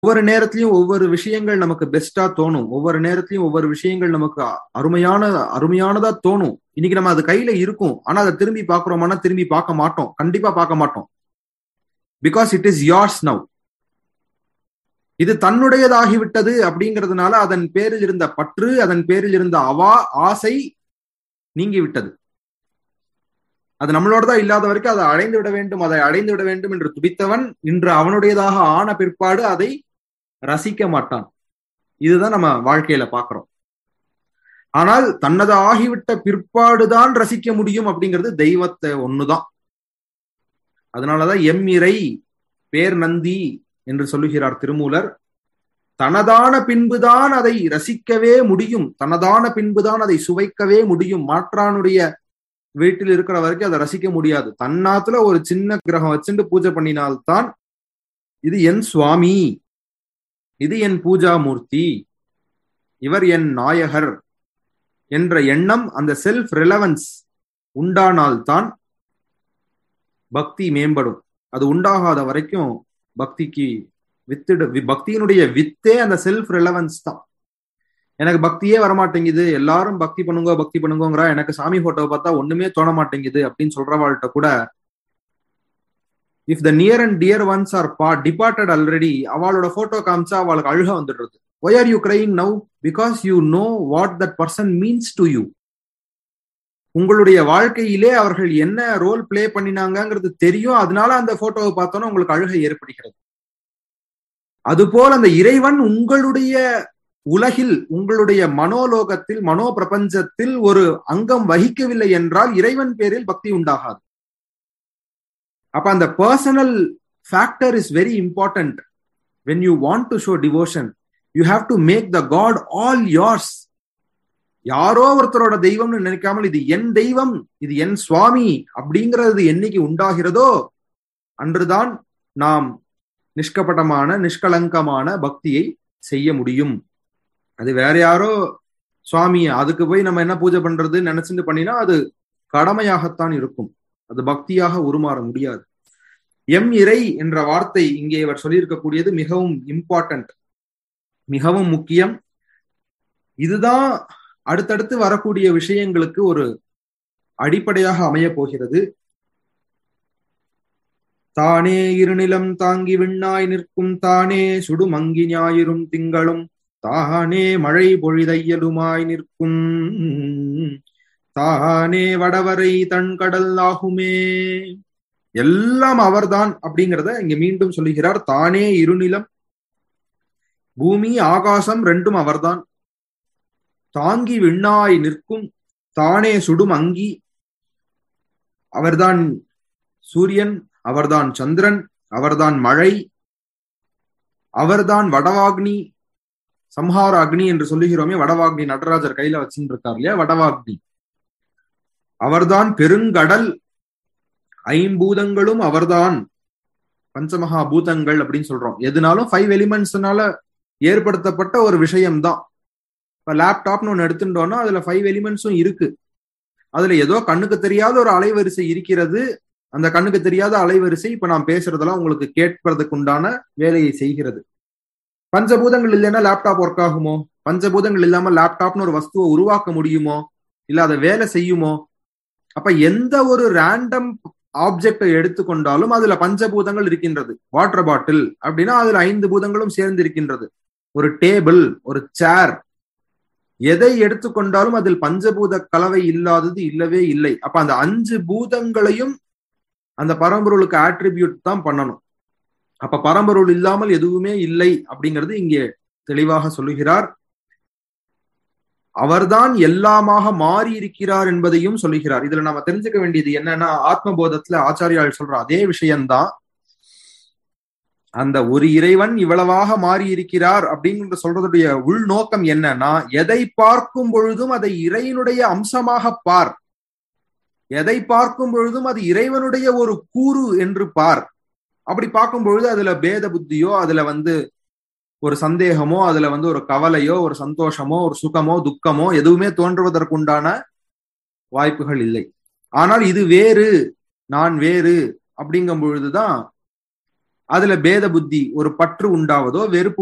ஒவ்வொரு நேரத்திலையும் ஒவ்வொரு விஷயங்கள் நமக்கு பெஸ்டா தோணும் ஒவ்வொரு நேரத்திலையும் ஒவ்வொரு விஷயங்கள் நமக்கு அருமையான அருமையானதா தோணும் இன்னைக்கு நம்ம அது கையில இருக்கும் ஆனா அதை திரும்பி பாக்குறோமானா திரும்பி பார்க்க மாட்டோம் கண்டிப்பா பார்க்க மாட்டோம் because it is yours now இது தன்னுடையதாகிவிட்டது அப்படிங்கிறதுனால அதன் பேரில் இருந்த பற்று அதன் பேரில் இருந்த அவா ஆசை நீங்கி விட்டது அது நம்மளோட தான் இல்லாத வரைக்கும் அதை அடைந்து விட வேண்டும் அதை அடைந்து விட வேண்டும் என்று துடித்தவன் இன்று அவனுடையதாக ஆன பிற்பாடு அதை ரசிக்க மாட்டான் இதுதான் நம்ம வாழ்க்கையில பாக்குறோம் ஆனால் தன்னது ஆகிவிட்ட பிற்பாடுதான் ரசிக்க முடியும் அப்படிங்கிறது தெய்வத்தை ஒண்ணுதான் அதனாலதான் எம் இறை பேர் நந்தி என்று சொல்லுகிறார் திருமூலர் தனதான பின்புதான் அதை ரசிக்கவே முடியும் தனதான பின்புதான் அதை சுவைக்கவே முடியும் மாற்றானுடைய வீட்டில் இருக்கிற வரைக்கும் அதை ரசிக்க முடியாது தன்னாத்துல ஒரு சின்ன கிரகம் வச்சுட்டு பூஜை பண்ணினால்தான் இது என் சுவாமி இது என் பூஜா மூர்த்தி இவர் என் நாயகர் என்ற எண்ணம் அந்த செல்ஃப் ரிலவன்ஸ் உண்டானால்தான் பக்தி மேம்படும் அது உண்டாகாத வரைக்கும் பக்திக்கு வித்துடு பக்தியினுடைய வித்தே அந்த செல்ஃப் ரிலவன்ஸ் தான் எனக்கு பக்தியே வரமாட்டேங்குது எல்லாரும் பக்தி பண்ணுங்க பக்தி பண்ணுங்கங்கிறா எனக்கு சாமி போட்டோவை பார்த்தா ஒண்ணுமே தோண மாட்டேங்குது அப்படின்னு சொல்றவாள்கிட்ட கூட if the near and dear ones are பா டிபார்ட்டட் ஆல்ரெடி அவளோட போட்டோ காமிச்சா அவளுக்கு அழுக வந்துடுறது why are you crying now because you know what that person means to you உங்களுடைய வாழ்க்கையிலே அவர்கள் என்ன ரோல் பிளே பண்ணினாங்கிறது தெரியும் அதனால அந்த போட்டோவை பார்த்தோன்னா உங்களுக்கு அழுகை ஏற்படுகிறது அதுபோல் அந்த இறைவன் உங்களுடைய உலகில் உங்களுடைய மனோலோகத்தில் மனோ பிரபஞ்சத்தில் ஒரு அங்கம் வகிக்கவில்லை என்றால் இறைவன் பேரில் பக்தி உண்டாகாது அப்ப அந்த personal factor is very important when you want to show devotion you have to make the god all yours யாரோ ஒருத்தரோட தெய்வம்னு நினைக்காமல் இது என் தெய்வம் இது என் சுவாமி அப்படிங்கிறது என்னைக்கு உண்டாகிறதோ அன்றுதான் நாம் நிஷ்கபட்டமான நிஷ்கலங்கமான பக்தியை செய்ய முடியும் அது வேற யாரோ சுவாமி அதுக்கு போய் நம்ம என்ன பூஜை பண்றது நினைச்சுட்டு பண்ணினா அது கடமையாகத்தான் இருக்கும் அது பக்தியாக உருமாற முடியாது எம் இறை என்ற வார்த்தை இங்கே இவர் சொல்லியிருக்கக்கூடியது மிகவும் இம்பார்ட்டன்ட் மிகவும் முக்கியம் இதுதான் அடுத்தடுத்து வரக்கூடிய விஷயங்களுக்கு ஒரு அடிப்படையாக அமைய போகிறது தானே இருநிலம் தாங்கி விண்ணாய் நிற்கும் தானே சுடுமங்கி ஞாயிறும் திங்களும் தானே மழை பொழிதையலுமாய் நிற்கும் தானே வடவரை தன்கடல் ஆகுமே எல்லாம் அவர்தான் அப்படிங்கிறத இங்க மீண்டும் சொல்லுகிறார் தானே இருநிலம் பூமி ஆகாசம் ரெண்டும் அவர்தான் தாங்கி விண்ணாய் நிற்கும் தானே சுடும் அங்கி அவர்தான் சூரியன் அவர்தான் சந்திரன் அவர்தான் மழை அவர்தான் வடவாக்னி சம்ஹார அக்னி என்று சொல்லுகிறோமே வடவாக்னி நடராஜர் கையில வச்சுட்டு இருக்கார் இல்லையா வடவாக்னி அவர்தான் பெருங்கடல் ஐம்பூதங்களும் அவர்தான் பஞ்சமகா பூதங்கள் அப்படின்னு சொல்றோம் எதுனாலும் ஃபைவ் எலிமெண்ட்ஸ்னால ஏற்படுத்தப்பட்ட ஒரு விஷயம்தான் இப்ப லேப்டாப்னு ஒண்ணு எடுத்துட்டோம்னா அதுல ஃபைவ் எலிமெண்ட்ஸும் இருக்கு அதுல ஏதோ கண்ணுக்கு தெரியாத ஒரு அலைவரிசை இருக்கிறது அந்த கண்ணுக்கு தெரியாத அலைவரிசை இப்ப நான் பேசுறதெல்லாம் உங்களுக்கு கேட்பதற்கு உண்டான வேலையை செய்கிறது பஞ்சபூதங்கள் இல்லைன்னா லேப்டாப் ஒர்க் ஆகுமோ பஞ்சபூதங்கள் இல்லாம லேப்டாப்னு ஒரு வஸ்துவை உருவாக்க முடியுமோ இல்ல அதை வேலை செய்யுமோ அப்ப எந்த ஒரு ரேண்டம் ஆப்ஜெக்டை எடுத்துக்கொண்டாலும் அதுல பஞ்சபூதங்கள் இருக்கின்றது வாட்டர் பாட்டில் அப்படின்னா அதுல ஐந்து பூதங்களும் சேர்ந்து இருக்கின்றது ஒரு டேபிள் ஒரு சேர் எதை எடுத்துக்கொண்டாலும் அதில் பஞ்சபூத கலவை இல்லாதது இல்லவே இல்லை அப்ப அந்த அஞ்சு பூதங்களையும் அந்த பரம்பொருளுக்கு ஆட்ரிபியூட் தான் பண்ணணும் அப்ப பரம்பொருள் இல்லாமல் எதுவுமே இல்லை அப்படிங்கிறது இங்கே தெளிவாக சொல்லுகிறார் அவர்தான் எல்லாமாக மாறி இருக்கிறார் என்பதையும் சொல்லுகிறார் இதுல நம்ம தெரிஞ்சுக்க வேண்டியது என்னன்னா ஆத்மபோதத்துல ஆச்சாரியால் சொல்ற அதே விஷயம்தான் அந்த ஒரு இறைவன் இவ்வளவாக மாறி இருக்கிறார் அப்படிங்கிற சொல்றதுடைய உள்நோக்கம் என்னன்னா எதை பார்க்கும் பொழுதும் அதை இறைவனுடைய அம்சமாக பார் எதை பார்க்கும் பொழுதும் அது இறைவனுடைய ஒரு கூறு என்று பார் அப்படி பார்க்கும் பொழுது அதுல பேத புத்தியோ அதுல வந்து ஒரு சந்தேகமோ அதுல வந்து ஒரு கவலையோ ஒரு சந்தோஷமோ ஒரு சுகமோ துக்கமோ எதுவுமே தோன்றுவதற்குண்டான வாய்ப்புகள் இல்லை ஆனால் இது வேறு நான் வேறு அப்படிங்கும் பொழுதுதான் அதுல பேத புத்தி ஒரு பற்று உண்டாவதோ வெறுப்பு